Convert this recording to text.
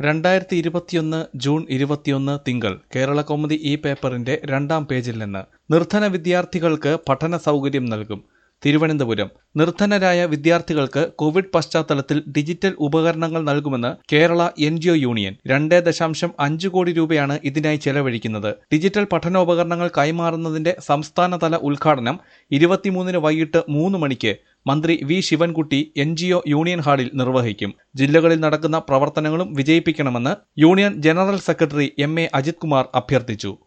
രണ്ടായിരത്തി ഇരുപത്തിയൊന്ന് ജൂൺ ഇരുപത്തിയൊന്ന് തിങ്കൾ കേരള കൗമുദി ഈ പേപ്പറിന്റെ രണ്ടാം പേജിൽ നിന്ന് നിർധന വിദ്യാർത്ഥികൾക്ക് പഠന സൗകര്യം നൽകും തിരുവനന്തപുരം നിർധനരായ വിദ്യാർത്ഥികൾക്ക് കോവിഡ് പശ്ചാത്തലത്തിൽ ഡിജിറ്റൽ ഉപകരണങ്ങൾ നൽകുമെന്ന് Kerala N G O union രണ്ട് ദശാംശം അഞ്ച് കോടി രൂപയാണ് ഇതിനായി ചെലവഴിക്കുന്നത് ഡിജിറ്റൽ പഠനോപകരണങ്ങൾ കൈമാറുന്നതിന്റെ സംസ്ഥാനതല ഉദ്ഘാടനം ഇരുപത്തിമൂന്നിന് വൈകിട്ട് മൂന്ന് മണിക്ക് മന്ത്രി V Sivankutty N G O union ഹാളിൽ നിർവഹിക്കും ജില്ലകളിൽ നടക്കുന്ന പ്രവർത്തനങ്ങളും വിജയിപ്പിക്കണമെന്ന് union general secretary M A Ajith Kumar അഭ്യർത്ഥിച്ചു